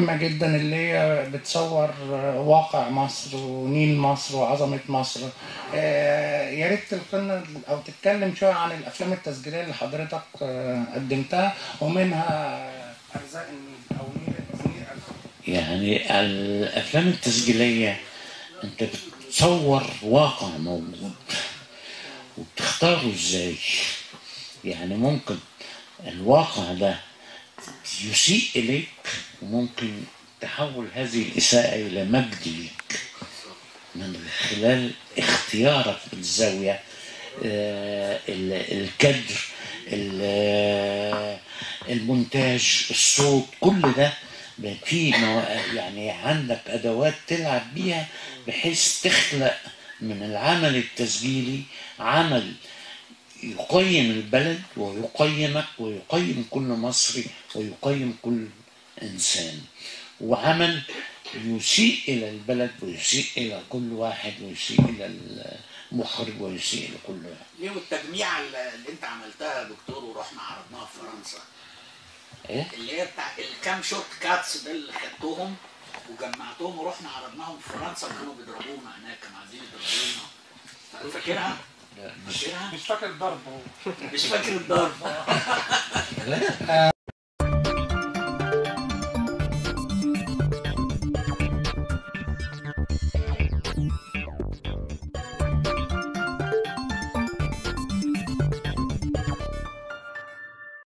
مهمة جدا اللي هي بتصور واقع مصر ونيل مصر وعظمة مصر آه، يا ريت تلقنا أو تتكلم شوية عن الأفلام التسجيلية اللي حضرتك آه، قدمتها ومنها أرزاق النيل أو نيل نيل أرزاق يعني الافلام التسجيليه انت بتصور واقع موجود وبتختاره ازاي يعني ممكن الواقع ده يسيء اليك وممكن تحول هذه الاساءه الى مجد ليك من خلال اختيارك للزاويه آه، ال- الكدر ال- المونتاج الصوت كل ده في مو- يعني عندك ادوات تلعب بيها بحيث تخلق من العمل التسجيلي عمل يقيم البلد ويقيمك ويقيم كل مصري ويقيم كل انسان وعمل يسيء الى البلد ويسيء الى كل واحد ويسيء الى المخرج ويسيء الى كل واحد ليه والتجميعة اللي اللي انت عملتها يا دكتور ورحنا عرضناها في فرنسا ايه اللي هي بتاع الكام شوت كاتس ده اللي خدتهم وجمعتهم ورحنا عرضناهم في فرنسا وكانوا بيضربونا هناك كانوا عايزين يضربونا فاكرها؟ فاكرها؟ مش فاكر الضرب مش فاكر الضرب